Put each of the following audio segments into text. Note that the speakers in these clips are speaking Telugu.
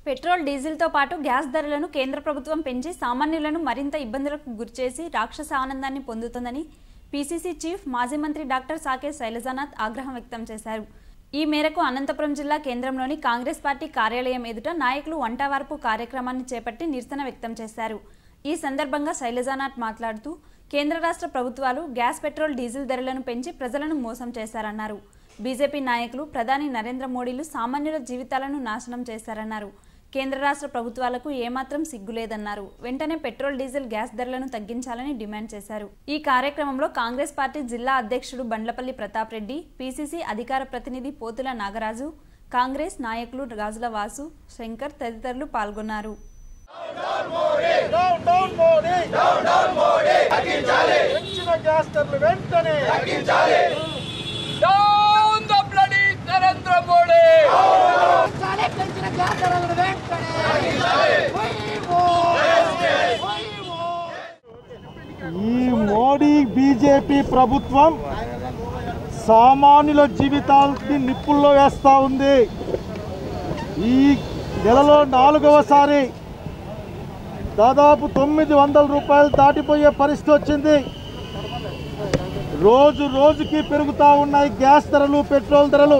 పెట్రోల్ డీజిల్తో పాటు గ్యాస్ ధరలను కేంద్ర ప్రభుత్వం పెంచి సామాన్యులను మరింత ఇబ్బందులకు గురిచేసి రాక్షస ఆనందాన్ని పొందుతుందని పీసీసీ చీఫ్ మాజీ మంత్రి డాక్టర్ సాకే శైలజానాథ్ ఆగ్రహం వ్యక్తం చేశారు ఈ మేరకు అనంతపురం జిల్లా కేంద్రంలోని కాంగ్రెస్ పార్టీ కార్యాలయం ఎదుట నాయకులు వంటవార్పు కార్యక్రమాన్ని చేపట్టి నిరసన వ్యక్తం చేశారు ఈ సందర్భంగా శైలజానాథ్ మాట్లాడుతూ కేంద్ర రాష్ట్ర ప్రభుత్వాలు గ్యాస్ పెట్రోల్ డీజిల్ ధరలను పెంచి ప్రజలను మోసం చేశారన్నారు బీజేపీ నాయకులు ప్రధాని నరేంద్ర మోడీలు సామాన్యుల జీవితాలను నాశనం చేశారన్నారు కేంద్ర రాష్ట్ర ప్రభుత్వాలకు ఏమాత్రం సిగ్గులేదన్నారు వెంటనే పెట్రోల్ డీజిల్ గ్యాస్ ధరలను తగ్గించాలని డిమాండ్ చేశారు ఈ కార్యక్రమంలో కాంగ్రెస్ పార్టీ జిల్లా అధ్యక్షుడు బండ్లపల్లి ప్రతాప్ రెడ్డి పీసీసీ అధికార ప్రతినిధి పోతుల నాగరాజు కాంగ్రెస్ నాయకులు రాజుల వాసు శంకర్ తదితరులు పాల్గొన్నారు down down Modi down down Modi తగ్గించాలి పెంచిన గ్యాస్ ధరలు వెంటనే తగ్గించాలి Down the bloody Narendra Modi! చాలే పెంచిన గ్యాస్ ధరలను వెంటనే We want- We want- ఈ మోడీ బీజేపీ ప్రభుత్వం సామాన్యుల జీవితాలని నిప్పుల్లో వేస్తూ ఉంది ఈ నెలలో నాలుగవసారి దాదాపు తొమ్మిది వందల రూపాయలు దాటిపోయే పరిస్థితి వచ్చింది రోజు రోజుకి పెరుగుతూ ఉన్నాయి గ్యాస్ ధరలు పెట్రోల్ ధరలు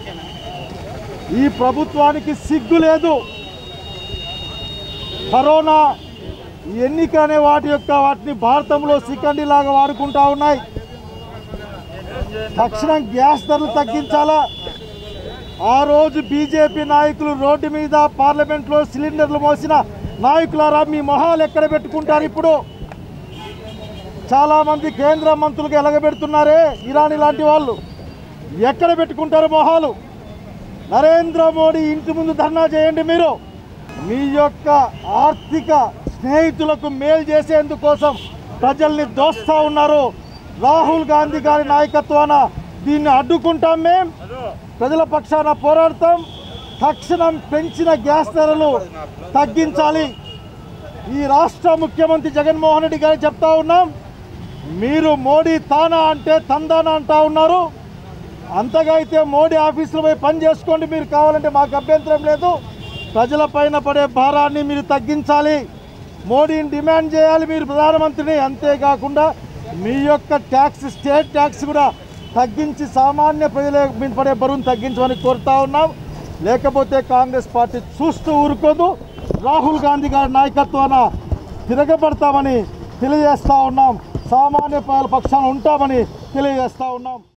ఈ ప్రభుత్వానికి సిగ్గు లేదు కరోనా ఎన్నిక అనే వాటి యొక్క వాటిని భారతంలో సికండి లాగా వాడుకుంటా ఉన్నాయి తక్షణం గ్యాస్ ధరలు తగ్గించాలా ఆ రోజు బీజేపీ నాయకులు రోడ్డు మీద పార్లమెంట్లో సిలిండర్లు మోసిన నాయకులారా మీ మొహాలు ఎక్కడ పెట్టుకుంటారు ఇప్పుడు చాలా మంది కేంద్ర మంత్రులుగా ఎలగబెడుతున్నారే ఇరానీ లాంటి వాళ్ళు ఎక్కడ పెట్టుకుంటారు మొహాలు నరేంద్ర మోడీ ఇంటి ముందు ధర్నా చేయండి మీరు మీ యొక్క ఆర్థిక స్నేహితులకు మేలు చేసేందుకోసం ప్రజల్ని దోస్తా ఉన్నారు రాహుల్ గాంధీ గారి నాయకత్వాన దీన్ని అడ్డుకుంటాం మేం ప్రజల పక్షాన పోరాడతాం తక్షణం పెంచిన గ్యాస్ ధరలు తగ్గించాలి ఈ రాష్ట్ర ముఖ్యమంత్రి జగన్మోహన్ రెడ్డి గారు చెప్తా ఉన్నాం మీరు మోడీ తానా అంటే తందానా అంటా ఉన్నారు అంతగా అయితే మోడీ ఆఫీసులో పోయి పని చేసుకోండి మీరు కావాలంటే మాకు అభ్యంతరం లేదు ప్రజల పైన పడే భారాన్ని మీరు తగ్గించాలి మోడీని డిమాండ్ చేయాలి మీరు ప్రధానమంత్రిని అంతేకాకుండా మీ యొక్క ట్యాక్స్ స్టేట్ ట్యాక్స్ కూడా తగ్గించి సామాన్య ప్రజల మీద పడే బరువును తగ్గించమని కోరుతా ఉన్నాం లేకపోతే కాంగ్రెస్ పార్టీ చూస్తూ ఊరుకోదు రాహుల్ గాంధీ గారి నాయకత్వాన తిరగబడతామని తెలియజేస్తా ఉన్నాం సామాన్య ప్రజల పక్షాన ఉంటామని తెలియజేస్తా ఉన్నాం